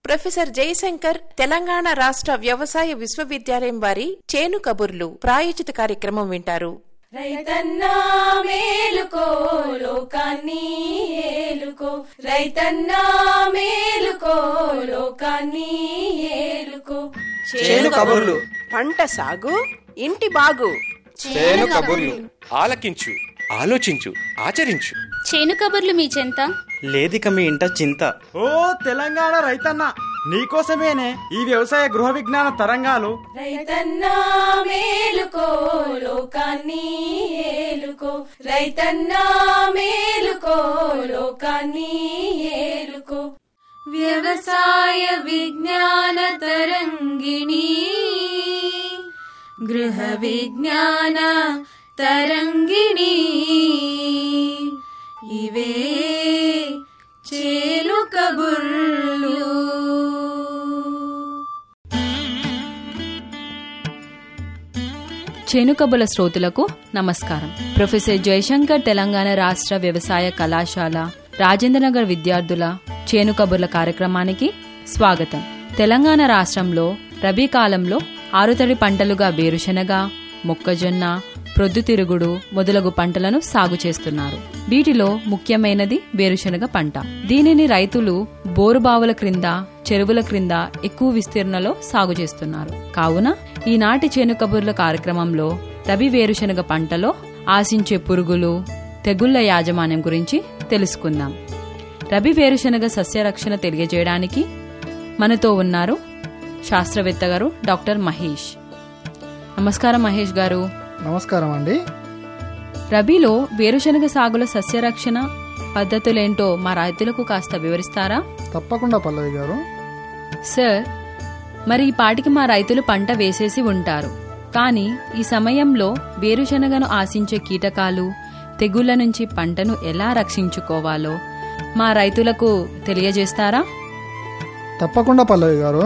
professor Jayashankar Telangana రాష్ట్ర వ్యవసాయ విశ్వవిద్యాలయం వారి చేను కబుర్లు ప్రాయోజిత కార్యక్రమం వింటారు రైతన్నా మేలుకో లోకాన్ని ఏలుకో రైతన్నా మేలుకో లోకాన్ని ఏలుకో చేను కబుర్లు పంట సాగు ఇంటి బాగు చేను కబుర్లు ఆలకించు ఆలోచించు ఆచరించు చేను కబుర్లు మీ చెంత లేదిక మీ ఇంట చింత ఓ తెలంగాణ రైతన్న నీకోసమేనే ఈ వ్యవసాయ గృహ విజ్ఞాన తరంగాలు రైతన్నా మేలుకో లోకాన్ని ఏలుకో రైతన్నా మేలుకో లోకాన్ని ఏలుకో వ్యవసాయ విజ్ఞాన తరంగిణి గృహ విజ్ఞాన తరంగిణి ఇవే చేలు కబుర్లు చేనుకబుల శ్రోతులకు నమస్కారం ప్రొఫెసర్ జయశంకర్ తెలంగాణ రాష్ట్ర వ్యవసాయ కళాశాల రాజేంద్రనగర్ విద్యార్థుల చేనుకబుర్ల కార్యక్రమానికి స్వాగతం తెలంగాణ రాష్ట్రంలో రబీ కాలంలో ఆరుతడి పంటలుగా వేరుశనగ మొక్కజొన్న ప్రొద్దుతిరుగుడు మొదలగు పంటలను సాగు చేస్తున్నారు వీటిలో ముఖ్యమైనది వేరుశనగ పంట దీనిని రైతులు బోరుబావుల క్రింద చెరువుల క్రింద ఎక్కువ విస్తీర్ణలో సాగు చేస్తున్నారు కావున ఈనాటి చేను కబుర్ల కార్యక్రమంలో రబీ వేరుశనగ పంటలో ఆశించే పురుగులు తెగుళ్ల యాజమాన్యం గురించి తెలుసుకుందాం రబీ వేరుశనగ సస్యరక్షణ తెలియజేయడానికి మనతో ఉన్నారు శాస్త్రవేత్త గారు డాక్టర్ మహేష్ నమస్కారం మహేష్ గారు నమస్కారం అండి రబీలో వేరుశనగ సాగుల సస్యరక్షణ పద్ధతులేంటో మా రైతులకు కాస్త వివరిస్తారా తప్పకుండా పల్లవి గారు సార్ మరి ఈ పాటికి మా రైతులు పంట వేసేసి ఉంటారు కానీ ఈ సమయంలో వేరుశనగను ఆశించే కీటకాలు తెగుళ్ల నుంచి పంటను ఎలా రక్షించుకోవాలో మా రైతులకు తెలియజేస్తారా తప్పకుండా పల్లవి గారు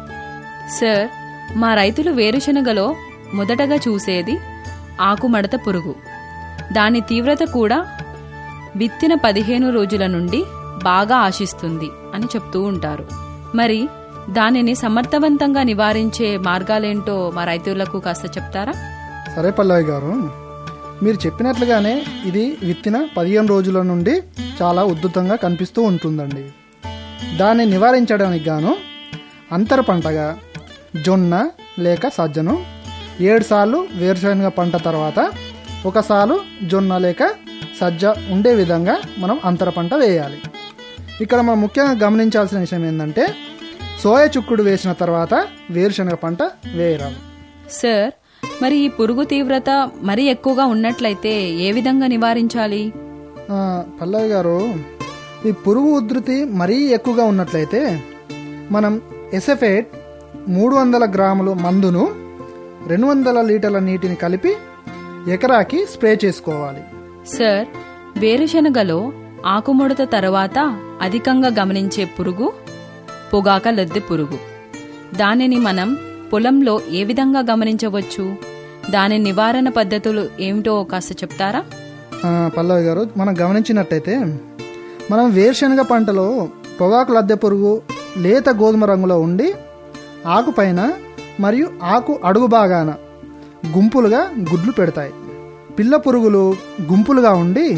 సార్ మా రైతులు వేరుశనగలో మొదటగా చూసేది ఆకుమడత పురుగు దాని తీవ్రత కూడా విత్తిన పదిహేను రోజుల నుండి బాగా ఆశిస్తుంది అని చెప్తూ ఉంటారు మరి దానిని సమర్థవంతంగా నివారించే మార్గాలేంటో మా రైతులకు కాస్త చెప్తారా సరే పల్లవి గారు మీరు చెప్పినట్లుగానే ఇది విత్తిన పదిహేను రోజుల నుండి చాలా ఉద్ధృతంగా కనిపిస్తూ ఉంటుందండి దాన్ని నివారించడానికి గాను అంతర పంటగా జొన్న లేక సజ్జను ఏడు సార్లు వేరుశనగ పంట తర్వాత ఒకసారి జొన్న లేక సజ్జ ఉండే విధంగా మనం అంతర పంట వేయాలి ఇక్కడ మనం ముఖ్యంగా గమనించాల్సిన విషయం ఏంటంటే సోయా చుక్కుడు వేసిన తర్వాత వేరుశనగ పంట వేయరాదు సార్ మరి ఈ పురుగు తీవ్రత మరీ ఎక్కువగా ఉన్నట్లయితే ఏ విధంగా నివారించాలి ఆ, పల్లవి గారు ఈ పురుగు ఉధృతి మరీ ఎక్కువగా ఉన్నట్లయితే మనం ఎసెఫేట్ మూడు వందల గ్రాముల మందును రెండు వందల లీటర్ల నీటిని కలిపి ఎకరాకి స్ప్రే చేసుకోవాలి సార్ వేరుశనగలో ఆకుముడత తర్వాత అధికంగా గమనించే పురుగు పొగాక లద్దె పురుగు దానిని మనం పొలంలో ఏ విధంగా గమనించవచ్చు దాని నివారణ పద్ధతులు ఏమిటో కాస్త చెప్తారా ఆ, పల్లవి గారు మనం గమనించినట్టయితే మనం వేరుశనగ పంటలో పొగాకు లద్దె పురుగు లేత గోధుమ రంగులో ఉండి ఆకుపైన మరియు ఆకు అడుగు భాగాన గుంపులుగా గుడ్లు పెడతాయి పిల్ల పురుగులు గుంపులుగా ఉండి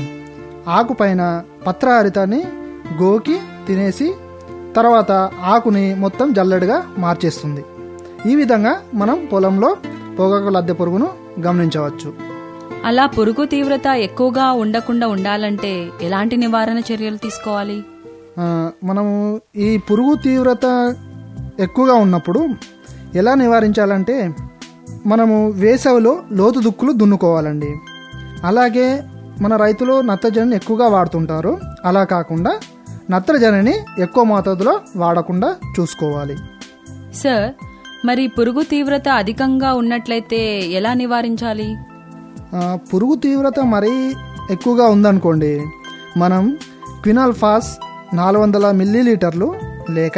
ఆకుపైన పత్రహరితాన్ని గోకి తినేసి తర్వాత ఆకుని మొత్తం జల్లెడగా మార్చేస్తుంది ఈ విధంగా మనం పొలంలో పొగాకు లద్దె పురుగును గమనించవచ్చు అలా పురుగు తీవ్రత ఎక్కువగా ఉండకుండా ఉండాలంటే ఎలాంటి నివారణ చర్యలు తీసుకోవాలి ఆ, మనము ఈ పురుగు తీవ్రత ఎక్కువగా ఉన్నప్పుడు ఎలా నివారించాలంటే మనము వేసవిలో లోతు దుక్కులు దున్నుకోవాలండి అలాగే మన రైతులు నత్రజనిని ఎక్కువగా వాడుతుంటారు అలా కాకుండా నత్రజనిని ఎక్కువ మోతాదులో వాడకుండా చూసుకోవాలి సార్ మరి పురుగు తీవ్రత అధికంగా ఉన్నట్లయితే ఎలా నివారించాలి ఆ, పురుగు తీవ్రత మరీ ఎక్కువగా ఉందనుకోండి మనం క్వినాల్ ఫాస్ నాలుగు వందల మిల్లీలీటర్లు లేక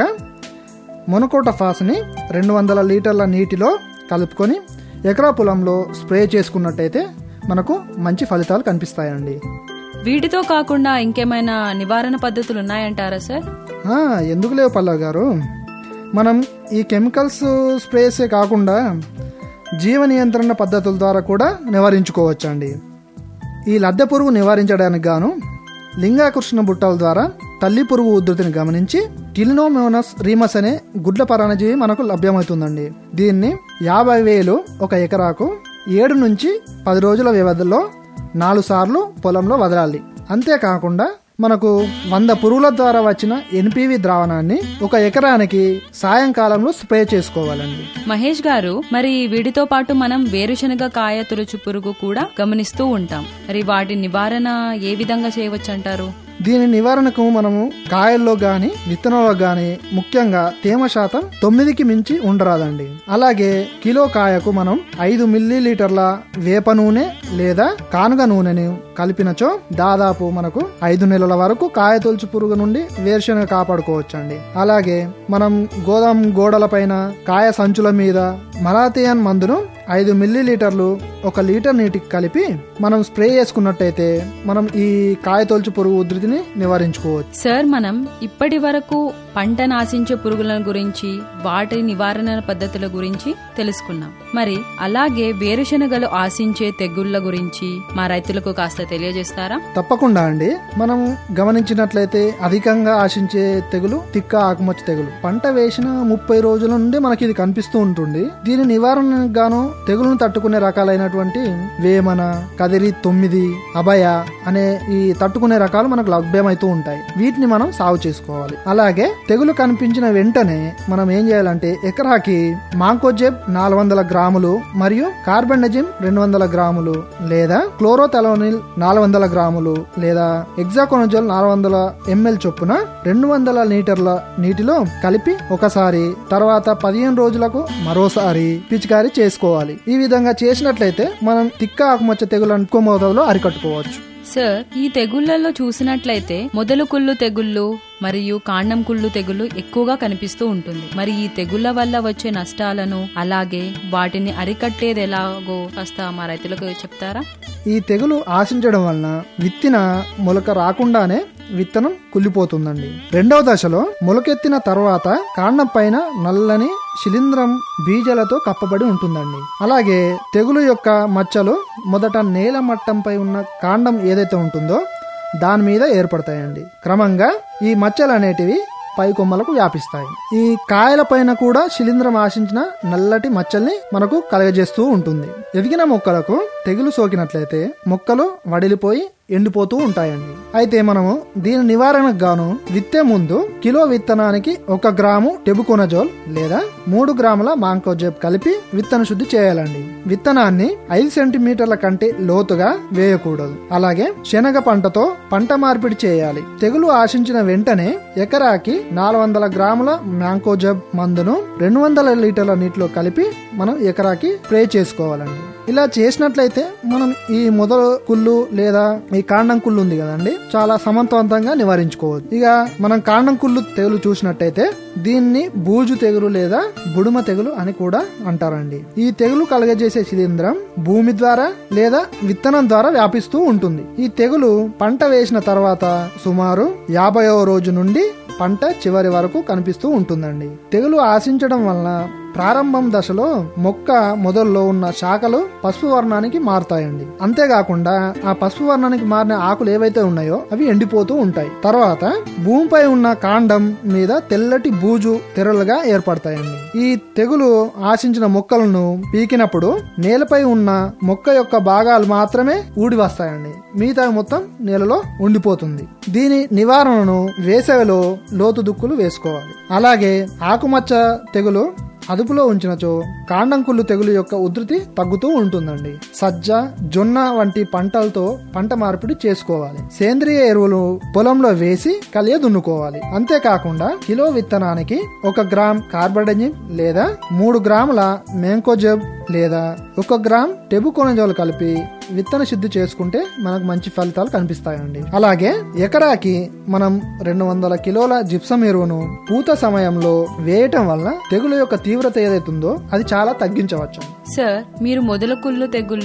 మొనకోట ఫాస్ని రెండు వందల లీటర్ల నీటిలో కలుపుకొని ఎకరా పొలంలో స్ప్రే చేసుకున్నట్టయితే మనకు మంచి ఫలితాలు కనిపిస్తాయండి వీటితో కాకుండా ఇంకేమైనా నివారణ పద్ధతులు ఉన్నాయంటారా సార్ ఆ, ఎందుకు లేవు పల్లవ్ గారు మనం ఈ కెమికల్స్ స్ప్రేసే కాకుండా జీవ నియంత్రణ పద్ధతుల ద్వారా కూడా నివారించుకోవచ్చండి ఈ లద్దె పురుగు నివారించడానికి గాను లింగాకర్షణ బుట్టల ద్వారా తల్లి పురుగు ఉధృతిని గమనించి టిలినోమోనస్ రీమస్ అనే గుడ్ల పరాణజీవి మనకు లభ్యమవుతుందండి దీన్ని యాభై వేలు ఒక ఎకరాకు ఏడు నుంచి పది రోజుల వ్యవధిలో నాలుగు సార్లు పొలంలో వదలాలి అంతేకాకుండా మనకు వంద పురుగుల ద్వారా వచ్చిన ఎన్పివి ద్రావణాన్ని ఒక ఎకరానికి సాయంకాలంలో స్ప్రే చేసుకోవాలండి మహేష్ గారు మరి వీటితో పాటు మనం వేరుశనగ కాయ తులుచు పురుగు కూడా గమనిస్తూ ఉంటాం మరి వాటి నివారణ ఏ విధంగా చేయవచ్చు అంటారు దీని నివారణకు మనము కాయల్లో గాని విత్తనాల్లో గాని ముఖ్యంగా తేమ శాతం తొమ్మిదికి మించి ఉండరాదండి అలాగే కిలో కాయకు మనం ఐదు మిల్లీ లీటర్ల వేప నూనె లేదా కానుగ నూనెని కలిపినచో దాదాపు మనకు ఐదు నెలల వరకు కాయ తొలుచు పురుగు నుండి వేరుశనగ కాపాడుకోవచ్చండి అలాగే మనం గోదాం గోడల పైన కాయ సంచుల మీద మలాథియన్ మందును ఐదు మిల్లీ లీటర్లు ఒక లీటర్ నీటికి కలిపి మనం స్ప్రే చేసుకున్నట్టయితే మనం ఈ కాయ తొలుచు పురుగు ఉధృతిని నివారించుకోవచ్చు సార్ మనం ఇప్పటి వరకు పంట నాశించే పురుగుల గురించి వాటి నివారణ పద్ధతుల గురించి తెలుసుకున్నాం మరి అలాగే వేరుశనగలు ఆశించే తెగుళ్ల గురించి మా రైతులకు కాస్త తెలియజేస్తారా తప్పకుండా అండి మనం గమనించినట్లయితే అధికంగా ఆశించే తెగులు తిక్క ఆకుమచ్చ తెగులు పంట వేసిన ముప్పై రోజుల నుండి మనకి ఇది కనిపిస్తూ ఉంటుంది దీని నివారణకు గాను తెగులను తట్టుకునే రకాలైనటువంటి వేమన కదిరి తొమ్మిది అభయ అనే ఈ తట్టుకునే రకాలు మనకు లభ్యమవుతూ ఉంటాయి వీటిని మనం సాగు చేసుకోవాలి అలాగే తెగులు కనిపించిన వెంటనే మనం ఏం చేయాలంటే ఎకరాకి మాంకోజెబ్ నాలుగు వందల గ్రాములు మరియు కార్బెండజిమ్ రెండు వందల గ్రాములు లేదా క్లోరోథెలోనిల్ నాలుగు వందల గ్రాములు లేదా ఎగ్జాకోనజల్ నాలుగు వందల ఎంఎల్ చొప్పున రెండు వందల లీటర్ల నీటిలో కలిపి ఒకసారి తర్వాత పదిహేను రోజులకు మరోసారి పిచికారీ చేసుకోవాలి ఈ విధంగా చేసినట్లయితే మనం తిక్క ఆకుమచ్చ తెగులు ఎక్కువ మోతాదులో అరికట్టుకోవచ్చు సార్ ఈ తెగుళ్లలో చూసినట్లయితే మొదలు కుళ్ళు తెగుళ్ళు మరియు కాండం కుళ్ళు తెగులు ఎక్కువగా కనిపిస్తూ ఉంటుంది మరి ఈ తెగుళ్ల వల్ల వచ్చే నష్టాలను అలాగే వాటిని అరికట్టేది ఎలాగో కాస్త మా రైతులకు చెప్తారా ఈ తెగులు ఆశించడం వలన విత్తిన మొలక రాకుండానే విత్తనం కుళ్ళిపోతుందండి రెండవ దశలో మొలకెత్తిన తర్వాత కాండం పైన నల్లని శిలీంధ్రం బీజాలతో కప్పబడి ఉంటుందండి అలాగే తెగులు యొక్క మచ్చలు మొదట నేల మట్టంపై ఉన్న కాండం ఏదైతే ఉంటుందో దాని మీద ఏర్పడతాయండి క్రమంగా ఈ మచ్చలు అనేటివి పై కొమ్మలకు వ్యాపిస్తాయి ఈ కాయల పైన కూడా శిలీంధ్రం ఆశించిన నల్లటి మచ్చల్ని మనకు కలగజేస్తూ ఉంటుంది ఎదిగిన మొక్కలకు తెగులు సోకినట్లయితే మొక్కలు వడిలిపోయి ఎండిపోతూ ఉంటాయండి అయితే మనము దీని నివారణకు గాను విత్తే ముందు కిలో విత్తనానికి ఒక గ్రాము టెబుకోనజోల్ లేదా మూడు గ్రాముల మాంకోజెబ్ కలిపి విత్తన శుద్ధి చేయాలండి విత్తనాన్ని ఐదు సెంటీమీటర్ల కంటే లోతుగా వేయకూడదు అలాగే శనగ పంటతో పంట మార్పిడి చేయాలి తెగులు ఆశించిన వెంటనే ఎకరాకి నాలుగు వందల గ్రాముల మ్యాంకోజబ్ మందును రెండు వందల లీటర్ల నీటిలో కలిపి మనం ఎకరాకి స్ప్రే చేసుకోవాలండి ఇలా చేసినట్లయితే మనం ఈ మొదలు కుళ్ళు లేదా ఈ కాండం కుళ్ళు ఉంది కదండి చాలా సమర్థవంతంగా నివారించుకోవచ్చు ఇక మనం కాండం కుళ్ళు తెగులు చూసినట్టయితే దీన్ని బూజు తెగులు లేదా బుడుమ తెగులు అని కూడా అంటారండి ఈ తెగులు కలగజేసే శిలీంధ్రం భూమి ద్వారా లేదా విత్తనం ద్వారా వ్యాపిస్తూ ఉంటుంది ఈ తెగులు పంట వేసిన తర్వాత సుమారు యాభైవ రోజు నుండి పంట చివరి వరకు కనిపిస్తూ ఉంటుందండి తెగులు ఆశించడం వలన ప్రారంభం దశలో మొక్క మొదల్లో ఉన్న శాఖలు పసుపు వర్ణానికి మారుతాయండి అంతేకాకుండా ఆ పసుపు వర్ణానికి మారిన ఆకులు ఏవైతే ఉన్నాయో అవి ఎండిపోతూ ఉంటాయి తర్వాత భూమిపై ఉన్న కాండం మీద తెల్లటి బూజు తెరలుగా ఏర్పడతాయండి ఈ తెగులు ఆశించిన మొక్కలను పీకినప్పుడు నేలపై ఉన్న మొక్క యొక్క భాగాలు మాత్రమే ఊడి వస్తాయండి మిగతా మొత్తం నేలలో ఉండిపోతుంది దీని నివారణను వేసవిలో లోతు దుక్కులు వేసుకోవాలి అలాగే ఆకుమచ్చ తెగులు అదుపులో ఉంచినచో కాండంకుళ్ళు తెగులు యొక్క ఉధృతి తగ్గుతూ ఉంటుందండి సజ్జ జొన్న వంటి పంటలతో పంట మార్పిడి చేసుకోవాలి సేంద్రియ ఎరువులు పొలంలో వేసి కలియ దున్నుకోవాలి అంతేకాకుండా కిలో విత్తనానికి ఒక గ్రామ్ కార్బడజిన్ లేదా మూడు గ్రాముల మేంకోజబ్ లేదా ఒక గ్రామ్ టెబుకోనజోల్ కలిపి విత్తన శుద్ధి చేసుకుంటే మనకు మంచి ఫలితాలు కనిపిస్తాయండి అలాగే ఎకరాకి మనం రెండు వందల కిలోల జిప్సం ఎరువును పూత సమయంలో వేయటం వల్ల తెగులు యొక్క తీవ్రత ఏదైతుందో అది చాలా తగ్గించవచ్చు సార్ మీరు మొదల కుళ్ళు తెగుళ్ళు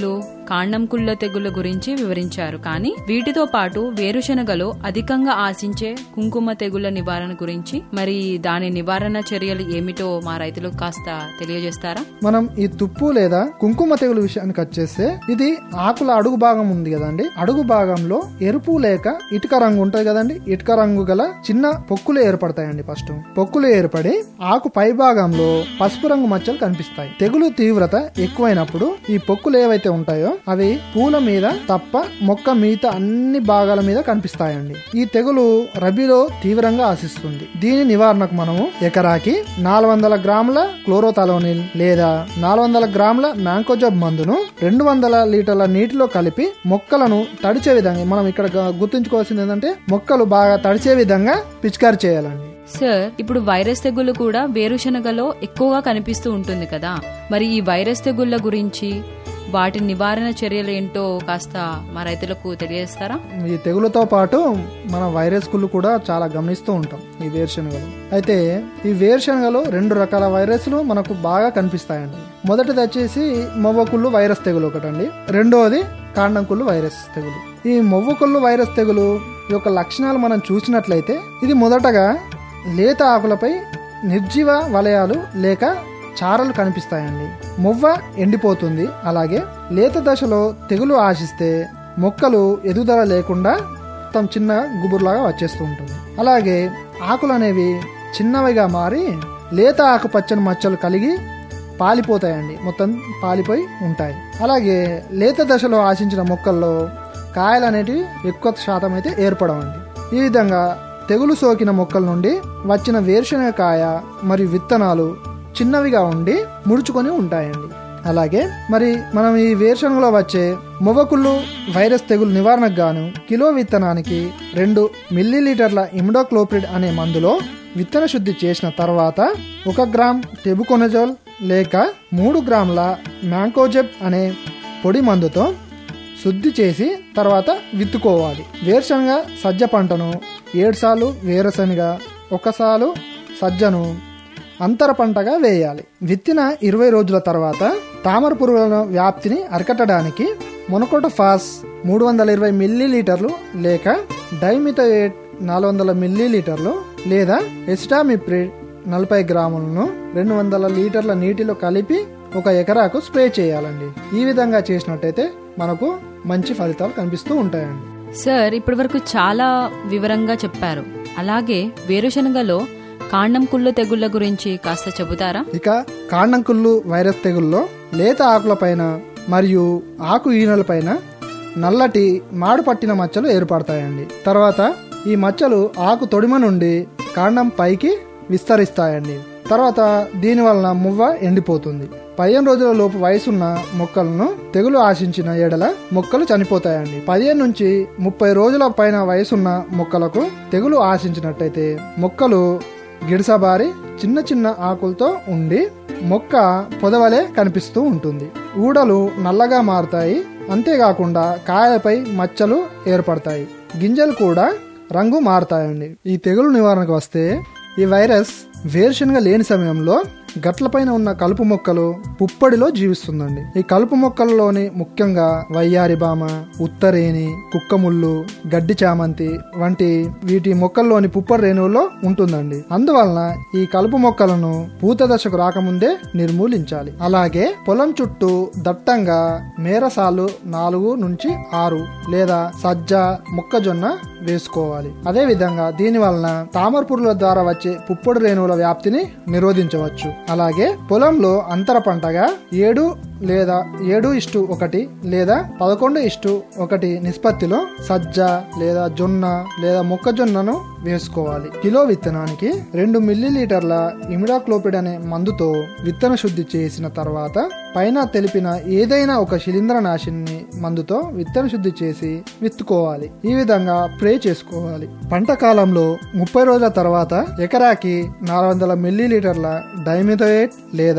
కాండం కుళ్ళ తెగుళ్ల గురించి వివరించారు కానీ వీటితో పాటు వేరుశనగలో అధికంగా ఆశించే కుంకుమ తెగుళ్ల నివారణ గురించి మరి దాని నివారణ చర్యలు ఏమిటో మా రైతులకు కాస్త తెలియజేస్తారా మనం ఈ తుప్పు లేదా కుంకుమ తెగులు విషయానికి వచ్చేస్తే ఇది ఆకుల అడుగు భాగం ఉంది కదండి అడుగు భాగంలో ఎరుపు లేక ఇటుక రంగు ఉంటది కదండి ఇటుక రంగు గల చిన్న పొక్కులు ఏర్పడతాయండి ఫస్ట్ పొక్కులు ఏర్పడి ఆకు పై భాగంలో పసుపు రంగు మచ్చలు కనిపిస్తాయి తెగులు తీవ్రత ఎక్కువైనప్పుడు ఈ పొక్కులు ఏవైతే ఉంటాయో అవి పూల మీద తప్ప మొక్క మిగతా అన్ని భాగాల మీద కనిపిస్తాయండి ఈ తెగులు రబీలో తీవ్రంగా ఆశిస్తుంది దీని నివారణకు మనము ఎకరాకి నాలుగు వందల గ్రాముల క్లోరోథాలోనిల్ లేదా నాలుగు వందల గ్రాముల మ్యాంకోజబ్ మందును రెండు వందల లీటర్ల నీటిలో కలిపి మొక్కలను తడిచే విధంగా మనం ఇక్కడ గ- గుర్తుంచుకోవాల్సింది ఏంటంటే మొక్కలు బాగా తడిచే విధంగా పిచికారి చేయాలండి సార్ ఇప్పుడు వైరస్ తెగుళ్లు కూడా వేరుశనగలో ఎక్కువగా కనిపిస్తూ ఉంటుంది కదా మరి ఈ వైరస్ తెగుళ్ల గురించి వాటి నివారణ చర్యలు ఏంటో కాస్త మా రైతులకు తెలియజేస్తారా ఈ తెగులతో పాటు మన వైరస్ కుళ్ళు కూడా చాలా గమనిస్తూ ఉంటాం ఈ వేరుశనగలు అయితే ఈ వేరుశనగలు రెండు రకాల వైరస్లు మనకు బాగా కనిపిస్తాయండి మొదటిది వచ్చేసి మొవ్వకుళ్ళు వైరస్ తెగులు ఒకటండి రెండవది కాండంకుళ్ళు వైరస్ తెగులు ఈ మొవ్వకుళ్ళు వైరస్ తెగులు యొక్క లక్షణాలు మనం చూసినట్లయితే ఇది మొదటగా లేత ఆకులపై నిర్జీవ వలయాలు లేక చారలు కనిపిస్తాయండి మొవ్వ ఎండిపోతుంది అలాగే లేత దశలో తెగులు ఆశిస్తే మొక్కలు ఎదుగుదల లేకుండా మొత్తం చిన్న గుబురులాగా వచ్చేస్తూ ఉంటుంది అలాగే ఆకులు అనేవి చిన్నవిగా మారి లేత ఆకుపచ్చని మచ్చలు కలిగి పాలిపోతాయండి మొత్తం పాలిపోయి ఉంటాయి అలాగే లేత దశలో ఆశించిన మొక్కల్లో కాయలు అనేటివి ఎక్కువ శాతం అయితే ఏర్పడవండి ఈ విధంగా తెగులు సోకిన మొక్కల నుండి వచ్చిన వేరుశనగ కాయ మరియు విత్తనాలు చిన్నవిగా ఉండి ముడుచుకొని ఉంటాయండి అలాగే మరి మనం ఈ వేరుశనగలో వచ్చే మొవ్వకుళ్ళు వైరస్ తెగులు నివారణకు గాను కిలో విత్తనానికి రెండు మిల్లీలీటర్ల ఇమిడోక్లోప్రిడ్ అనే మందులో విత్తన శుద్ధి చేసిన తర్వాత ఒక గ్రామ్ టెబుకొనజోల్ లేక మూడు గ్రాముల మ్యాంకోజెబ్ అనే పొడి మందుతో శుద్ధి చేసి తర్వాత విత్తుకోవాలి వేరుశనగ సజ్జ పంటను ఏడుసార్లు వేరుశనగ ఒకసాలు సజ్జను అంతర పంటగా వేయాలి విత్తిన ఇరవై రోజుల తర్వాత తామర పురుగుల వ్యాప్తిని అరికట్టడానికి మొనకోట ఫాస్ మూడు వందల ఇరవై మిల్లీ లీటర్లు లేక డైమిథోయేట్ నాలుగు వందల మిల్లీ లీటర్లు లేదా ఎస్టామిప్రిడ్ నలభై గ్రాములను రెండు వందల లీటర్ల నీటిలో కలిపి ఒక ఎకరాకు స్ప్రే చేయాలండి ఈ విధంగా చేసినట్టయితే మనకు మంచి ఫలితాలు కనిపిస్తూ ఉంటాయండి సార్ ఇప్పటి వరకు చాలా వివరంగా చెప్పారు అలాగే వేరుశనగలో కాండం కుళ్ళు తెగుళ్ల గురించి కాస్త చెబుతారా ఇక కాండంకుళ్ళు వైరస్ తెగుల్లో లేత ఆకులపైన మరియు ఆకు ఈనెలపైన నల్లటి మాడు పట్టిన మచ్చలు ఏర్పడతాయండి తర్వాత ఈ మచ్చలు ఆకు తొడిమ నుండి కాండం పైకి విస్తరిస్తాయండి తర్వాత దీని వలన మువ్వ ఎండిపోతుంది పదిహేను రోజుల లోపు వయసున్న మొక్కలను తెగులు ఆశించిన ఎడల మొక్కలు చనిపోతాయండి పదిహేను నుంచి ముప్పై రోజుల పైన వయసున్న మొక్కలకు తెగులు ఆశించినట్టయితే మొక్కలు గిడసబారి చిన్న చిన్న ఆకులతో ఉండి మొక్క పొదవలే కనిపిస్తూ ఉంటుంది ఊడలు నల్లగా మారుతాయి అంతేకాకుండా కాయలపై మచ్చలు ఏర్పడతాయి గింజలు కూడా రంగు మారుతాయండి ఈ తెగులు నివారణకు వస్తే ఈ వైరస్ వేరుశనగ లేని సమయంలో గట్లపైన ఉన్న కలుపు మొక్కలు పుప్పడిలో జీవిస్తుందండి ఈ కలుపు మొక్కలలోని ముఖ్యంగా వయ్యారి బామ ఉత్తరేణి కుక్కముళ్ళు గడ్డి చామంతి వంటి వీటి మొక్కల్లోని పుప్పడి రేణువులో ఉంటుందండి అందువలన ఈ కలుపు మొక్కలను పూత దశకు రాకముందే నిర్మూలించాలి అలాగే పొలం చుట్టూ దట్టంగా మేరసాలు నాలుగు నుంచి ఆరు లేదా సజ్జ మొక్కజొన్న వేసుకోవాలి అదే విధంగా దీని వలన తామర పురుగుల ద్వారా వచ్చే పుప్పొడి రేణువుల వ్యాప్తిని నిరోధించవచ్చు అలాగే పొలంలో అంతర పంటగా ఏడు లేదా ఏడు ఇష్టు ఒకటి లేదా పదకొండు ఇష్టు ఒకటి నిష్పత్తిలో సజ్జ లేదా జొన్న లేదా మొక్కజొన్నను వేసుకోవాలి కిలో విత్తనానికి రెండు మిల్లీలీటర్ల ఇమిడాక్లోపిడ్ అనే మందుతో విత్తన శుద్ధి చేసిన తర్వాత పైన తెలిపిన ఏదైనా ఒక శిలీంద్రనాశిని మందుతో విత్తన శుద్ధి చేసి విత్తుకోవాలి ఈ విధంగా స్ప్రే చేసుకోవాలి పంట కాలంలో ముప్పై రోజుల తర్వాత ఎకరాకి నాలుగు వందల మిల్లీలీటర్ల డైమిథోయేట్ లేదా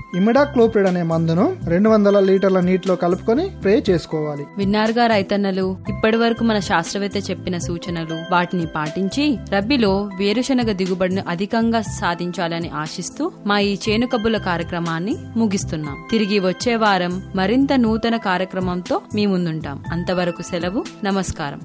ఇమిడాక్లోపిడ్ అనే మందును రెండు వందల లీటర్ల నీటిలో కలుపుకొని స్ప్రే చేసుకోవాలి విన్నారుగా రైతన్నలు ఇప్పటి వరకు మన శాస్త్రవేత్త చెప్పిన సూచనలు వాటిని పాటించి రబ్బీలో వేరుశనగ దిగుబడిని అధికంగా సాధించాలని ఆశిస్తూ మా ఈ చేను కబుల కార్యక్రమాన్ని ముగిస్తున్నాం తిరిగి వచ్చే వారం మరింత నూతన కార్యక్రమంతో మీ ముందుంటాం అంతవరకు సెలవు నమస్కారం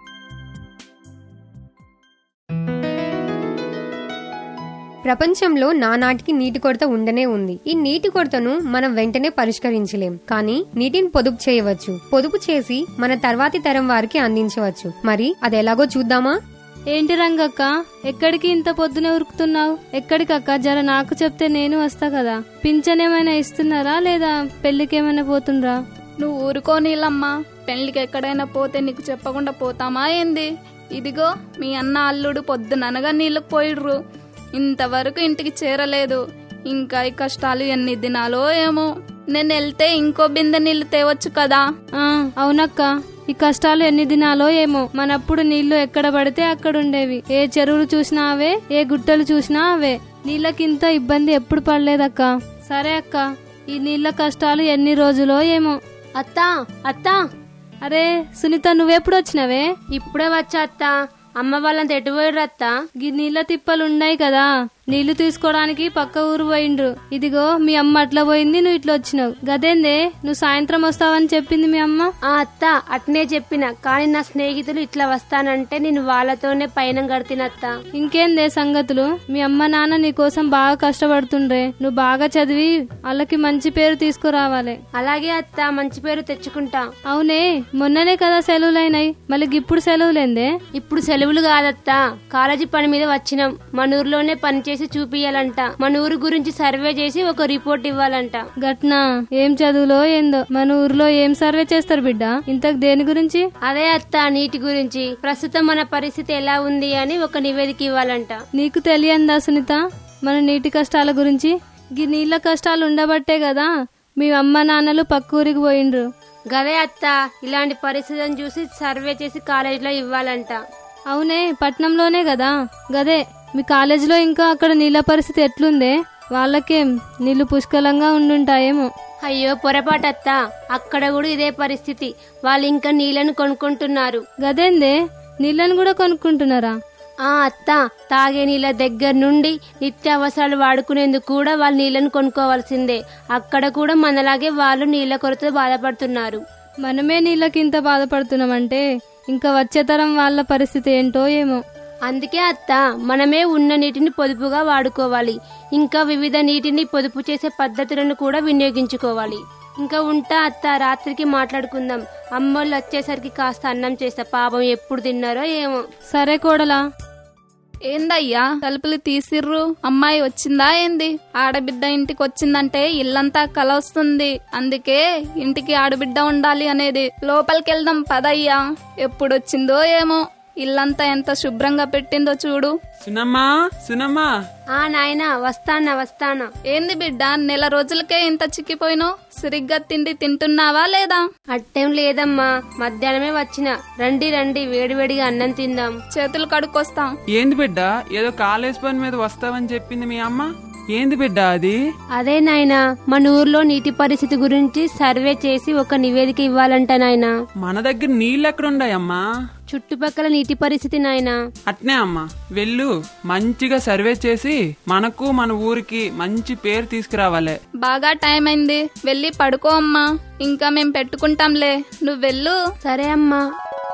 ప్రపంచంలో నానాటికి నీటి కొరత ఉండనే ఉంది ఈ నీటి కొరతను మనం వెంటనే పరిష్కరించలేం కానీ నీటిని పొదుపు చేయవచ్చు పొదుపు చేసి మన తర్వాతి తరం వారికి అందించవచ్చు మరి అది ఎలాగో చూద్దామా ఏంటి రంగక్క ఎక్కడికి ఇంత పొద్దునే ఉరుకుతున్నావు ఎక్కడికక్క జర నాకు చెప్తే నేను వస్తా కదా పింఛన్ ఏమైనా ఇస్తున్నారా లేదా పెళ్లికి ఏమైనా పోతుండ్రా నువ్వు ఊరుకోనీలమ్మా పెళ్లికి ఎక్కడైనా పోతే నీకు చెప్పకుండా పోతామా ఏంది ఇదిగో మీ అన్న అల్లుడు పొద్దుననగా నీళ్ళకు పోయిడ్రు ఇంతవరకు ఇంటికి చేరలేదు ఇంకా ఈ కష్టాలు ఎన్ని దినాలో ఏమో నేను వెళ్తే ఇంకో బిందె నీళ్లు తేవచ్చు కదా ఆ అవునక్క ఈ కష్టాలు ఎన్ని దినాలో ఏమో మనప్పుడు నీళ్లు ఎక్కడ పడితే అక్కడ ఉండేవి ఏ చెరువులు చూసినా అవే ఏ గుట్టలు చూసినా అవే నీళ్ళకింత ఇబ్బంది ఎప్పుడు పడలేదక్క సరే అక్క ఈ నీళ్ళ కష్టాలు ఎన్ని రోజులో ఏమో అత్తా అత్తా అరే సునీత నువ్వెప్పుడు వచ్చినవే ఇప్పుడే వచ్చా అత్తా అమ్మ వాళ్ళంత ఎటు పోయిర్రు అత్తా గీ నీళ్ళ తిప్పలు ఉన్నాయి కదా నీళ్లు తీసుకోవడానికి పక్క ఊరు పోయిండ్రు ఇదిగో మీ అమ్మ అట్లా పోయింది నువ్వు ఇట్లా వచ్చినావు గదేందే నువ్వు సాయంత్రం వస్తావని చెప్పింది మీ అమ్మ ఆ అత్త అట్నే చెప్పిన కానీ నా స్నేహితులు ఇట్లా వస్తానంటే నేను వాళ్ళతోనే పైన గడితినత్త ఇంకేందే సంగతులు మీ అమ్మ నాన్న నీ కోసం బాగా కష్టపడుతుండ్రే నువ్వు బాగా చదివి వాళ్ళకి మంచి పేరు తీసుకురావాలి అలాగే అత్త మంచి పేరు తెచ్చుకుంటా అవునే మొన్ననే కదా సెలవులైనాయి మళ్ళీ ఇప్పుడు సెలవులేందే ఇప్పుడు సెలవులు కాదత్తా కాలేజీ పని మీద వచ్చినాం మన ఊర్లోనే పని చేసి చూపియాలంట మన ఊరు గురించి సర్వే చేసి ఒక రిపోర్ట్ ఇవ్వాలంట గట్నా ఏం చదువులో ఏందో మన ఊర్లో ఏం సర్వే చేస్తారు బిడ్డ ఇంతకు దేని గురించి అదే అత్త నీటి గురించి ప్రస్తుతం మన పరిస్థితి ఎలా ఉంది అని ఒక నివేదిక ఇవ్వాలంట నీకు తెలియందా సునీత మన నీటి కష్టాల గురించి గీ నీళ్ళ కష్టాలు ఉండబట్టే కదా మీ అమ్మ నాన్నలు పక్క ఊరికి పోయిండ్రు గదే అత్త ఇలాంటి పరిస్థితిని చూసి సర్వే చేసి కాలేజీలో ఇవ్వాలంట అవునే పట్నంలోనే కదా గదే మీ కాలేజీలో ఇంకా అక్కడ నీళ్ళ పరిస్థితి ఎట్లుందే వాళ్ళకేం నీళ్లు పుష్కలంగా ఉండుంటాయేమో అయ్యో పొరపాటత్త అక్కడ కూడా ఇదే పరిస్థితి వాళ్ళు ఇంకా నీళ్లను కొనుక్కుంటున్నారు గదేందే నీళ్ళని కూడా కొనుక్కుంటున్నారా ఆ అత్త తాగే నీళ్ళ దగ్గర నుండి నిత్యావసరాలు వాడుకునేందుకు కూడా వాళ్ళు నీళ్లను కొనుక్కోవాల్సిందే అక్కడ కూడా మనలాగే వాళ్ళు నీళ్ల కొరత బాధపడుతున్నారు మనమే నీళ్ళకి ఇంత బాధపడుతున్నామంటే ఇంకా వచ్చే తరం వాళ్ళ పరిస్థితి ఏంటో ఏమో అందుకే అత్త మనమే ఉన్న నీటిని పొదుపుగా వాడుకోవాలి ఇంకా వివిధ నీటిని పొదుపు చేసే పద్ధతులను కూడా వినియోగించుకోవాలి ఇంకా ఉంటా అత్త రాత్రికి మాట్లాడుకుందాం అమ్మోళ్ళు వచ్చేసరికి కాస్త అన్నం చేస్తా పాపం ఎప్పుడు తిన్నారో ఏమో సరే కోడలా ఏందయ్యా తలుపులు తీసిర్రు అమ్మాయి వచ్చిందా ఏంది ఆడబిడ్డ ఇంటికి వచ్చిందంటే ఇల్లంతా కల వస్తుంది అందుకే ఇంటికి ఆడబిడ్డ ఉండాలి అనేది లోపలికెళ్దాం పదయ్యా ఎప్పుడొచ్చిందో ఏమో ఇల్లంతా ఎంత శుభ్రంగా పెట్టిందో చూడు సునమ్మా సునమ్మా ఆ నాయనా వస్తానా వస్తానా ఏంది బిడ్డ నెల రోజులకే ఇంత చిక్కిపోయినావు సరిగ్గా తిండి తింటున్నావా లేదా అట్టేం లేదమ్మా మధ్యాహ్నమే వచ్చిన రండి రండి వేడివేడిగా అన్నం తిందాం చేతులు కడుక్కొస్తాం ఏంది బిడ్డ ఏదో కాలేజ్ పని మీద వస్తావని చెప్పింది మీ అమ్మ ఏంది బిడ్డ అది అదే నాయనా మన ఊర్లో నీటి పరిస్థితి గురించి సర్వే చేసి ఒక నివేదిక ఇవ్వాలంట నాయనా మన దగ్గర నీళ్ళు ఎక్కడున్నాయమ్మా చుట్టుపక్కల నీటి పరిస్థితి నాయనా అట్నే అమ్మా వెళ్ళు మంచిగా సర్వే చేసి మనకు మన ఊరికి మంచి పేరు తీసుకురావాలి బాగా టైం అయింది వెళ్ళి పడుకో అమ్మా ఇంకా మేం పెట్టుకుంటాంలే నువ్వు వెళ్ళు సరే అమ్మా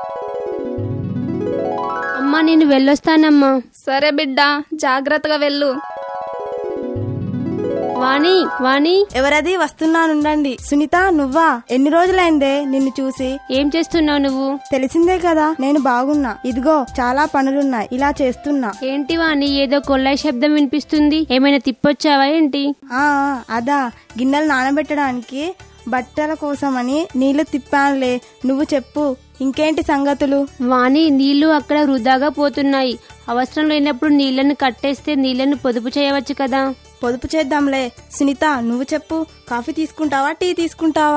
అమ్మా నేను వెళ్ళొస్తానమ్మా సరే బిడ్డ జాగ్రత్తగా వెళ్ళు వాణి వాణి ఎవరది వస్తున్నానుండండి సునీత నువ్వా ఎన్ని రోజులైందే నిన్ను చూసి ఏం చేస్తున్నావు నువ్వు తెలిసిందే కదా నేను బాగున్నా ఇదిగో చాలా పనులున్నాయి ఇలా చేస్తున్నా ఏంటి వాణి ఏదో కొల్లాయి శబ్దం వినిపిస్తుంది ఏమైనా తిప్పొచ్చావా ఏంటి ఆ అదా గిన్నెలు నానబెట్టడానికి బట్టల కోసమని నీళ్లు తిప్పానులే నువ్వు చెప్పు ఇంకేంటి సంగతులు వాణి నీళ్లు అక్కడ వృధాగా పోతున్నాయి అవసరం లేనప్పుడు నీళ్లను కట్టేస్తే నీళ్లను పొదుపు చేయవచ్చు కదా పొదుపు చేద్దాంలే సునీత నువ్వు చెప్పు కాఫీ తీసుకుంటావా టీ తీసుకుంటావా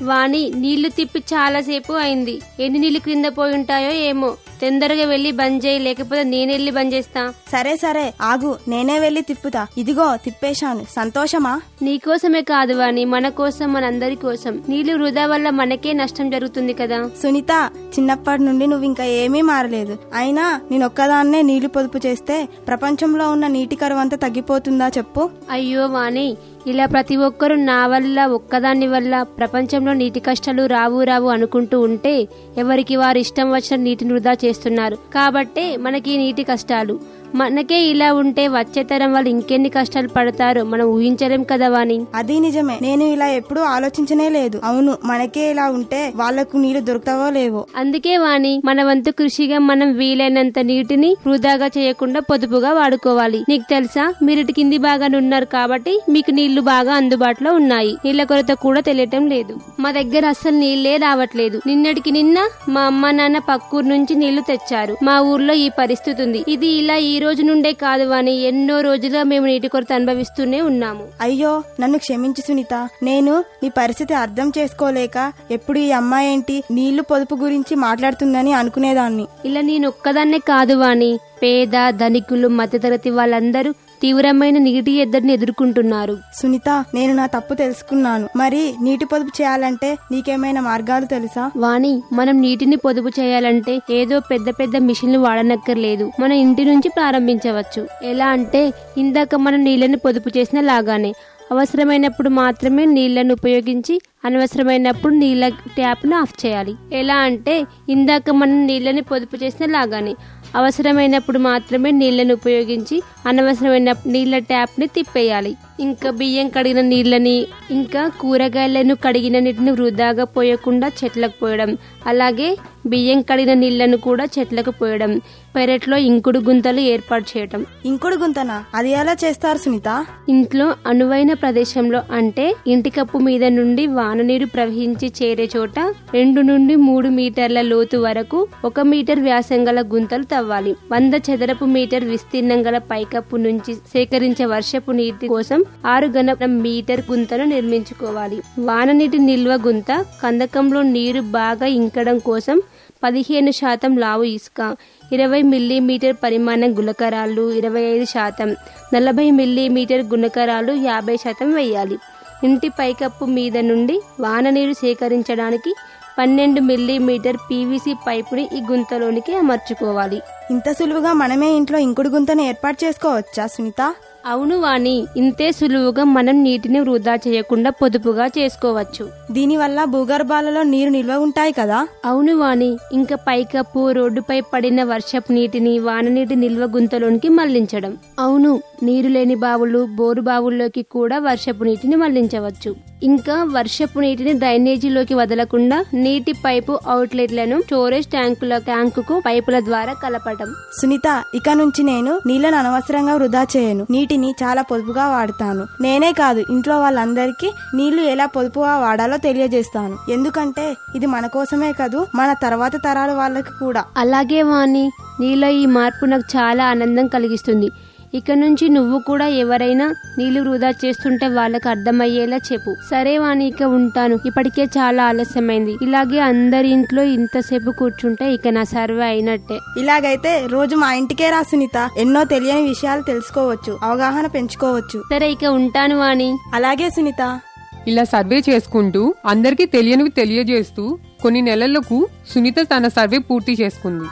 వాణి నీళ్లు తిప్పి చాలాసేపు అయింది ఎన్ని నీళ్లు క్రింద పోయి ఉంటాయో ఏమో తొందరగా వెళ్లి బంద్ చేయి లేకపోతే నేనెళ్ళి బంద్ చేస్తా సరే సరే ఆగు నేనే వెళ్ళి తిప్పుతా ఇదిగో తిప్పేశాను సంతోషమా నీకోసమే కాదు వాణి మన కోసం మనందరి కోసం నీళ్లు వృధా వల్ల మనకే నష్టం జరుగుతుంది కదా సునీత చిన్నప్పటి నుండి నువ్వు ఇంకా ఏమీ మారలేదు అయినా నేను ఒక్కదాన్నే నీళ్లు పొదుపు చేస్తే ప్రపంచంలో ఉన్న నీటి కరువు అంతా తగ్గిపోతుందా చెప్పు అయ్యో వాణి ఇలా ప్రతి ఒక్కరూ నా వల్ల ఒక్కదాని వల్ల ప్రపంచంలో నీటి కష్టాలు రావు రావు అనుకుంటూ ఉంటే ఎవరికి వారు ఇష్టం వచ్చిన నీటిని వృధా చేస్తున్నారు కాబట్టే మనకి ఈ నీటి కష్టాలు మనకే ఇలా ఉంటే వచ్చే తరం వాళ్ళు ఇంకెన్ని కష్టాలు పడతారో మనం ఊహించలేం కదా వాణి అది నిజమే నేను ఇలా ఎప్పుడూ ఆలోచించనే లేదు అవును మనకే ఇలా ఉంటే వాళ్లకు నీళ్లు దొరుకుతావో లేవో అందుకే వాణి మన వంతు కృషిగా మనం వీలైనంత నీటిని వృధాగా చేయకుండా పొదుపుగా వాడుకోవాలి నీకు తెలుసా మీరు ఇటు కింది బాగానే ఉన్నారు కాబట్టి మీకు నీళ్లు బాగా అందుబాటులో ఉన్నాయి నీళ్ల కొరత కూడా తెలియటం లేదు మా దగ్గర అస్సలు నీళ్లే రావట్లేదు నిన్నటికి నిన్న మా అమ్మ నాన్న పక్కూరు నుంచి నీళ్లు తెచ్చారు మా ఊర్లో ఈ పరిస్థితి ఉంది ఇది ఇలా ఈ రోజు నుండే కాదు వాణి ఎన్నో రోజులుగా మేము నీటి కొరత అనుభవిస్తూనే ఉన్నాము అయ్యో నన్ను క్షమించు సునీత నేను నీ పరిస్థితి అర్థం చేసుకోలేక ఎప్పుడు ఈ అమ్మాయి ఏంటి నీళ్లు పొదుపు గురించి మాట్లాడుతుందని అనుకునేదాన్ని ఇలా నేను ఒక్కదాన్నే కాదు వాణి పేద ధనికులు మధ్యతరగతి వాళ్ళందరూ తీవ్రమైన నీటి ఎద్దడిని ఎదుర్కొంటున్నారు సునీత నేను నా తప్పు తెలుసుకున్నాను మరి నీటి పొదుపు చేయాలంటే నీకేమైనా మార్గాలు తెలుసా వాణి మనం నీటిని పొదుపు చేయాలంటే ఏదో పెద్ద పెద్ద మిషన్లు వాడనక్కర్లేదు మన ఇంటి నుంచి ప్రారంభించవచ్చు ఎలా అంటే ఇందాక మనం నీళ్ళని పొదుపు చేసిన లాగానే అవసరమైనప్పుడు మాత్రమే నీళ్లను ఉపయోగించి అనవసరమైనప్పుడు నీళ్ళ ట్యాప్ను ఆఫ్ చేయాలి ఎలా అంటే ఇందాక మనం నీళ్ళని పొదుపు చేసిన లాగానే అవసరమైనప్పుడు మాత్రమే నీళ్లను ఉపయోగించి అనవసరమైన నీళ్ల ట్యాప్ ని తిప్పేయాలి ఇంకా బియ్యం కడిగిన నీళ్ళని ఇంకా కూరగాయలను కడిగిన నీటిని వృధాగా పోయకుండా చెట్లకు పోయడం అలాగే బియ్యం కడిగిన నీళ్లను కూడా చెట్లకు పోయడం పెరట్లో ఇంకుడు గుంతలు ఏర్పాటు చేయడం ఇంకుడు గుంతనా అది ఎలా చేస్తారు సునీత ఇంట్లో అనువైన ప్రదేశంలో అంటే ఇంటి కప్పు మీద నుండి వాన నీరు ప్రవహించి చేరే చోట రెండు నుండి మూడు మీటర్ల లోతు వరకు ఒక మీటర్ వ్యాసం గల గుంతలు తవ్వాలి వంద చదరపు మీటర్ విస్తీర్ణం గల పైకప్పు నుంచి సేకరించే వర్షపు నీటి కోసం ఆరు గణ మీటర్ గుంతను నిర్మించుకోవాలి వాన నీటి నిల్వ గుంత కందకంలో నీరు బాగా ఇంకడం కోసం పదిహేను శాతం లావు ఇసుక ఇరవై మిల్లీమీటర్ పరిమాణం గులకరాలు ఇరవై ఐదు శాతం నలభై మిల్లీమీటర్ గుణకరాలు యాభై శాతం వేయాలి ఇంటి పైకప్పు మీద నుండి వాన నీరు సేకరించడానికి పన్నెండు మిల్లీమీటర్ పీవీసీ పైపుని ఈ గుంతలోనికి అమర్చుకోవాలి ఇంత సులువుగా మనమే ఇంట్లో ఇంకుడు గుంతను ఏర్పాటు చేసుకోవచ్చా సునీత అవును వాణి ఇంతే సులువుగా మనం నీటిని వృధా చేయకుండా పొదుపుగా చేసుకోవచ్చు దీనివల్ల భూగర్భాలలో నీరు నిల్వ ఉంటాయి కదా అవును వాణి ఇంకా పైకప్పు రోడ్డుపై పడిన వర్షపు నీటిని వాననీటి నిల్వ గుంతలోనికి మళ్లించడం అవును నీరు లేని బావులు బోరు బావుల్లోకి కూడా వర్షపు నీటిని మళ్లించవచ్చు ఇంకా వర్షపు నీటిని డ్రైనేజీలోకి వదలకుండా నీటి పైపు అవుట్లెట్లను స్టోరేజ్ ట్యాంకుల ట్యాంకుకు పైపుల ద్వారా కలపటం సునీత ఇక నుంచి నేను నీళ్లను అనవసరంగా వృధా చేయను నీటిని చాలా పొదుపుగా వాడుతాను నేనే కాదు ఇంట్లో వాళ్ళందరికీ నీళ్లు ఎలా పొదుపుగా వాడాలో తెలియజేస్తాను ఎందుకంటే ఇది మన కోసమే కాదు మన తర్వాత తరాల వాళ్ళకి కూడా అలాగే వాణి నీలో ఈ మార్పు నాకు చాలా ఆనందం కలిగిస్తుంది ఇక నుంచి నువ్వు కూడా ఎవరైనా నీళ్లు వృధా చేస్తుంటే వాళ్ళకి అర్థమయ్యేలా చెప్పు సరే వాణి ఇక ఉంటాను ఇప్పటికే చాలా ఆలస్యమైంది ఇలాగే అందరి ఇంట్లో ఇంతసేపు కూర్చుంటే ఇక నా సర్వే అయినట్టే ఇలాగైతే రోజు మా ఇంటికే రా సునీత ఎన్నో తెలియని విషయాలు తెలుసుకోవచ్చు అవగాహన పెంచుకోవచ్చు సరే ఇక ఉంటాను వాణి అలాగే సునీత ఇలా సర్వే చేసుకుంటూ అందరికీ తెలియనివి తెలియజేస్తూ కొన్ని నెలలకు సునీత తన సర్వే పూర్తి చేసుకుంది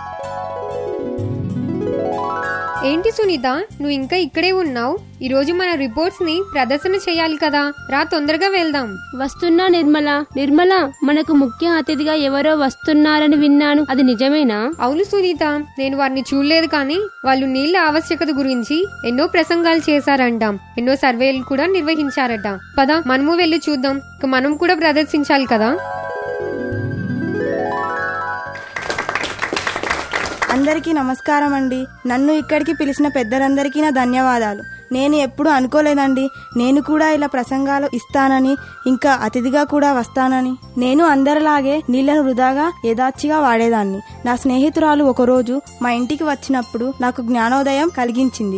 ఏంటి సునీత నువ్వు ఇంకా ఇక్కడే ఉన్నావు ఈ రోజు మన రిపోర్ట్స్ ని ప్రదర్శన చేయాలి కదా రా తొందరగా వెళ్దాం వస్తున్నా నిర్మల నిర్మల మనకు ముఖ్య అతిథిగా ఎవరో వస్తున్నారని విన్నాను అది నిజమేనా అవును సునీత నేను వారిని చూడలేదు కానీ వాళ్ళు నీళ్ల ఆవశ్యకత గురించి ఎన్నో ప్రసంగాలు చేశారంట ఎన్నో సర్వేలు కూడా నిర్వహించారట పద మనము వెళ్ళి చూద్దాం ఇక మనం కూడా ప్రదర్శించాలి కదా అందరికీ నమస్కారం అండి నన్ను ఇక్కడికి పిలిచిన పెద్దలందరికీ నా ధన్యవాదాలు నేను ఎప్పుడు అనుకోలేదండి నేను కూడా ఇలా ప్రసంగాలు ఇస్తానని ఇంకా అతిథిగా కూడా వస్తానని నేను అందరిలాగే నీళ్లను వృధాగా యథాచిగా వాడేదాన్ని నా స్నేహితురాలు ఒకరోజు మా ఇంటికి వచ్చినప్పుడు నాకు జ్ఞానోదయం కలిగించింది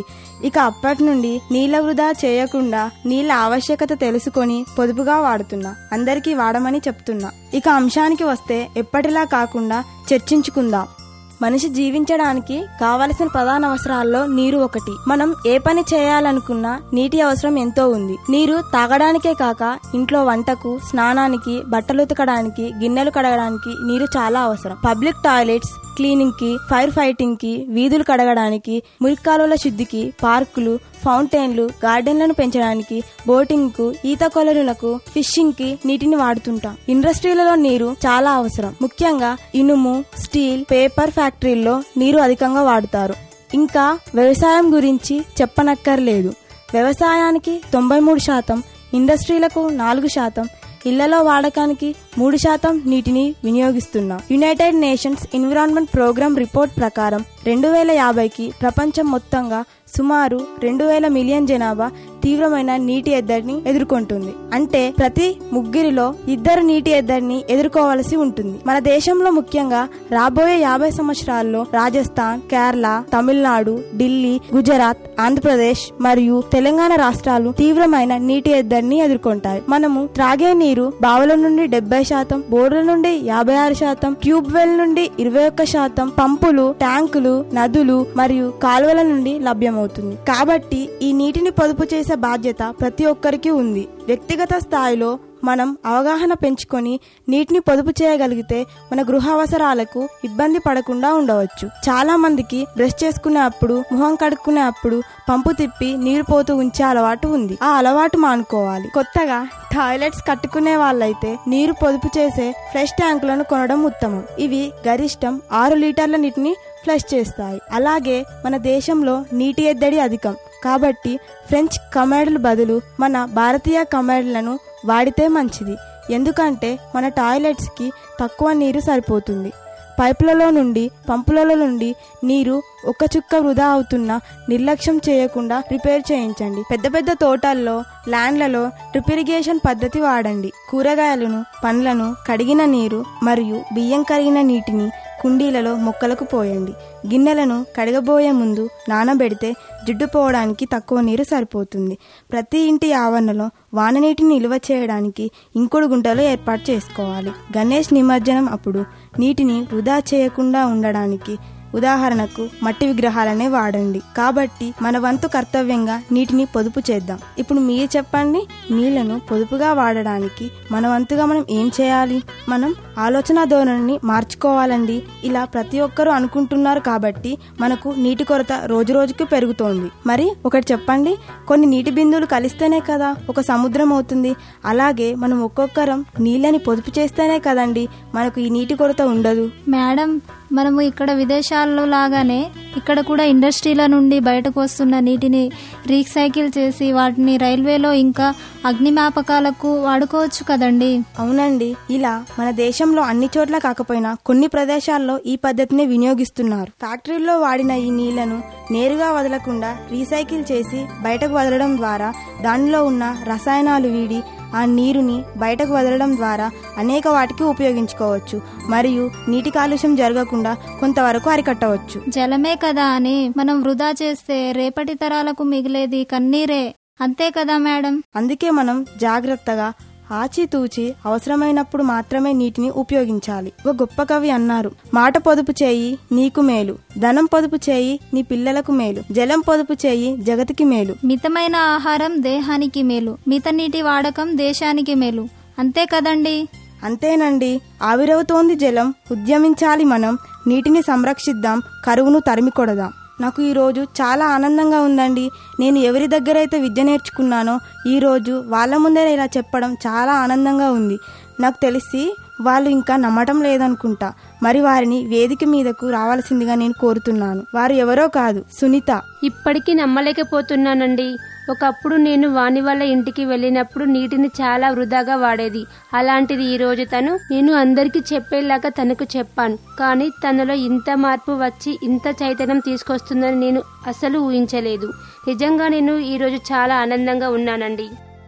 ఇక అప్పటి నుండి నీళ్ళ వృధా చేయకుండా నీళ్ళ ఆవశ్యకత తెలుసుకొని పొదుపుగా వాడుతున్నా అందరికీ వాడమని చెప్తున్నా ఇక అంశానికి వస్తే ఎప్పటిలా కాకుండా చర్చించుకుందాం మనిషి జీవించడానికి కావలసిన ప్రధాన అవసరాల్లో నీరు ఒకటి మనం ఏ పని చేయాలనుకున్నా నీటి అవసరం ఎంతో ఉంది నీరు తాగడానికే కాక ఇంట్లో వంటకు స్నానానికి బట్టలు ఉతకడానికి గిన్నెలు కడగడానికి నీరు చాలా అవసరం పబ్లిక్ టాయిలెట్స్ క్లీనింగ్ కి ఫైర్ ఫైటింగ్ కి వీధులు కడగడానికి మురికాలువల శుద్ధికి పార్కులు ఫౌంటైన్లు గార్డెన్లను పెంచడానికి బోటింగ్ కు ఈత కొలనులకు ఫిషింగ్ కి నీటిని వాడుతుంటాం ఇండస్ట్రీలలో నీరు చాలా అవసరం ముఖ్యంగా ఇనుము స్టీల్ పేపర్ ఫ్యాక్టరీల్లో నీరు అధికంగా వాడుతారు ఇంకా వ్యవసాయం గురించి చెప్పనక్కర్లేదు వ్యవసాయానికి తొంభై మూడు శాతం ఇండస్ట్రీలకు నాలుగు శాతం ఇళ్లలో వాడకానికి మూడు శాతం నీటిని వినియోగిస్తున్నాం United Nations environment program report ప్రకారం రెండు వేల యాభైకి ప్రపంచం మొత్తంగా సుమారు రెండు వేల మిలియన్ జనాభా తీవ్రమైన నీటి ఎద్దడిని ఎదుర్కొంటుంది అంటే ప్రతి ముగ్గురిలో ఇద్దరు నీటి ఎద్దడిని ఎదుర్కోవలసి ఉంటుంది మన దేశంలో ముఖ్యంగా రాబోయే యాభై సంవత్సరాల్లో రాజస్థాన్ కేరళ తమిళనాడు ఢిల్లీ గుజరాత్ ఆంధ్రప్రదేశ్ మరియు తెలంగాణ రాష్ట్రాలు తీవ్రమైన నీటి ఎద్దడిని ఎదుర్కొంటాయి మనము త్రాగే నీరు బావుల నుండి డెబ్బై శాతం బోర్ల నుండి యాభై ఆరు శాతం ట్యూబ్ వెల్ నుండి ఇరవై ఒక్క శాతం పంపులు ట్యాంకులు నదులు మరియు కాలువల నుండి లభ్యమవుతుంది కాబట్టి ఈ నీటిని పొదుపు చేసే బాధ్యత ప్రతి ఒక్కరికి ఉంది వ్యక్తిగత స్థాయిలో మనం అవగాహన పెంచుకొని నీటిని పొదుపు చేయగలిగితే మన గృహ అవసరాలకు ఇబ్బంది పడకుండా ఉండవచ్చు చాలా మందికి బ్రష్ చేసుకునే అప్పుడు ముఖం కడుక్కునే అప్పుడు పంపు తిప్పి నీరు పోతూ ఉంచే అలవాటు ఉంది ఆ అలవాటు మానుకోవాలి కొత్తగా టాయిలెట్స్ కట్టుకునే వాళ్ళైతే నీరు పొదుపు చేసే ఫ్రెష్ ట్యాంకులను కొనడం ఉత్తమం ఇవి గరిష్టం ఆరు లీటర్ల నీటిని ఫ్లష్ చేస్తాయి అలాగే మన దేశంలో నీటి ఎద్దడి అధికం కాబట్టి ఫ్రెంచ్ కమాండ్ల బదులు మన భారతీయ కమాండ్లను వాడితే మంచిది ఎందుకంటే మన టాయిలెట్స్కి తక్కువ నీరు సరిపోతుంది పైపులలో నుండి పంపులలో నుండి నీరు ఒక్క చుక్క వృధా అవుతున్నా నిర్లక్ష్యం చేయకుండా రిపేర్ చేయించండి పెద్ద పెద్ద తోటల్లో ల్యాండ్లలో డ్రిప్ ఇరిగేషన్ పద్ధతి వాడండి కూరగాయలను పండ్లను కడిగిన నీరు మరియు బియ్యం కరిగిన నీటిని కుండీలలో మొక్కలకు పోయండి గిన్నెలను కడగబోయే ముందు నానబెడితే జిడ్డు పోవడానికి తక్కువ నీరు సరిపోతుంది ప్రతి ఇంటి ఆవరణలో వాననీటిని నిల్వ చేయడానికి ఇంకుడు గుంటలు ఏర్పాటు చేసుకోవాలి గణేష్ నిమజ్జనం అప్పుడు నీటిని వృధా చేయకుండా ఉండడానికి ఉదాహరణకు మట్టి విగ్రహాలనే వాడండి కాబట్టి మన వంతు కర్తవ్యంగా నీటిని పొదుపు చేద్దాం ఇప్పుడు మీరు చెప్పండి నీళ్లను పొదుపుగా వాడడానికి మన వంతుగా మనం ఏం చేయాలి మనం ఆలోచన ధోరణిని మార్చుకోవాలండి ఇలా ప్రతి ఒక్కరూ అనుకుంటున్నారు కాబట్టి మనకు నీటి కొరత రోజు రోజుకు పెరుగుతోంది మరి ఒకటి చెప్పండి కొన్ని నీటి బిందువులు కలిస్తేనే కదా ఒక సముద్రం అవుతుంది అలాగే మనం ఒక్కొక్కరం నీళ్ళని పొదుపు చేస్తేనే కదండి మనకు ఈ నీటి కొరత ఉండదు మేడం మనము ఇక్కడ విదేశాల్లో లాగానే ఇక్కడ కూడా ఇండస్ట్రీల నుండి బయటకు వస్తున్న నీటిని రీసైకిల్ చేసి వాటిని రైల్వేలో ఇంకా అగ్నిమాపకాలకు వాడుకోవచ్చు కదండి అవునండి ఇలా మన దేశంలో అన్ని చోట్ల కాకపోయినా కొన్ని ప్రదేశాల్లో ఈ పద్ధతిని వినియోగిస్తున్నారు ఫ్యాక్టరీల్లో వాడిన ఈ నీళ్లను నేరుగా వదలకుండా రీసైకిల్ చేసి బయటకు వదలడం ద్వారా దానిలో ఉన్న రసాయనాలు వీడి ఆ నీరుని బయటకు వదలడం ద్వారా అనేక వాటికి ఉపయోగించుకోవచ్చు మరియు నీటి కాలుష్యం జరగకుండా కొంతవరకు అరికట్టవచ్చు జలమే కదా అని మనం వృధా చేస్తే రేపటి తరాలకు మిగిలేది కన్నీరే అంతే కదా మేడం అందుకే మనం జాగ్రత్తగా ఆచితూచి అవసరమైనప్పుడు మాత్రమే నీటిని ఉపయోగించాలి ఒక గొప్ప కవి అన్నారు మాట పొదుపు చేయి నీకు మేలు ధనం పొదుపు చేయి నీ పిల్లలకు మేలు జలం పొదుపు చేయి జగతికి మేలు మితమైన ఆహారం దేహానికి మేలు మిత నీటి వాడకం దేశానికి మేలు అంతే కదండి అంతేనండి ఆవిరవుతోంది జలం ఉద్యమించాలి మనం నీటిని సంరక్షిద్దాం కరువును తరిమి కొడదాం నాకు ఈరోజు చాలా ఆనందంగా ఉందండి నేను ఎవరి దగ్గర అయితే విద్య నేర్చుకున్నానో ఈరోజు వాళ్ళ ముందే ఇలా చెప్పడం చాలా ఆనందంగా ఉంది నాకు తెలిసి వాళ్ళు ఇంకా నమ్మటం లేదనుకుంటా మరి వారిని వేదిక మీదకు రావాల్సిందిగా నేను కోరుతున్నాను వారు ఎవరో కాదు సునీత ఇప్పటికీ నమ్మలేకపోతున్నానండి ఒకప్పుడు నేను వాణి వాళ్ళ ఇంటికి వెళ్ళినప్పుడు నీటిని చాలా వృధాగా వాడేది అలాంటిది ఈ రోజు తను నేను అందరికీ చెప్పేలాగా తనకు చెప్పాను కానీ తనలో ఇంత మార్పు వచ్చి ఇంత చైతన్యం తీసుకొస్తుందని నేను అసలు ఊహించలేదు నిజంగా నేను ఈ రోజు చాలా ఆనందంగా ఉన్నానండి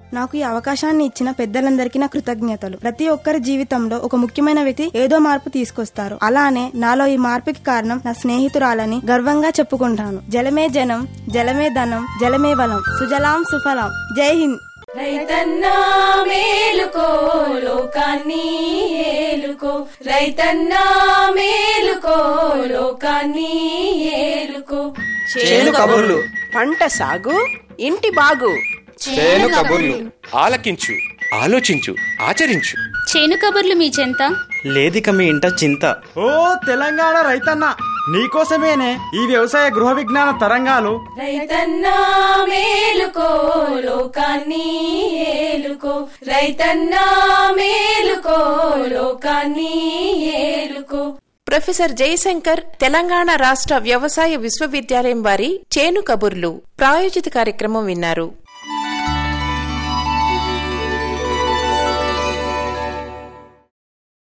నాకు ఈ అవకాశాన్ని ఇచ్చిన పెద్దలందరికీ నా కృతజ్ఞతలు ప్రతి ఒక్కరి జీవితంలో ఒక ముఖ్యమైన వ్యక్తి ఏదో మార్పు తీసుకొస్తారు అలానే నాలో ఈ మార్పుకి కారణం నా స్నేహితురాలని గర్వంగా చెప్పుకుంటాను జలమే జనం జలమే ధనం జలమే బలం సుజలాం సుఫలాం జై హింద్ రైతన్నా మేలుకో లోకాన్ని ఏలుకో రైతన్నా మేలుకో లోకాన్ని ఏలుకో చేను కబుర్లు పంట సాగు ఇంటి బాగు చేను కబుర్లు ఆలకించు ఆలోచించు ఆచరించు చేను కబుర్లు మీ చెంత లేదిక మీ ఇంట చింత ఓ తెలంగాణ రైతన్న నీకోసమేనే ఈ వ్యవసాయ గృహ విజ్ఞాన తరంగాలు రైతన్నా మేలుకో లోకాన్ని ఏలుకో రైతన్నా మేలుకో లోకాన్ని ఏలుకో ప్రొఫెసర్ జయశంకర్ తెలంగాణ రాష్ట్ర వ్యవసాయ విశ్వవిద్యాలయం వారి చేను కబుర్లు ప్రాయోజిత కార్యక్రమం విన్నారు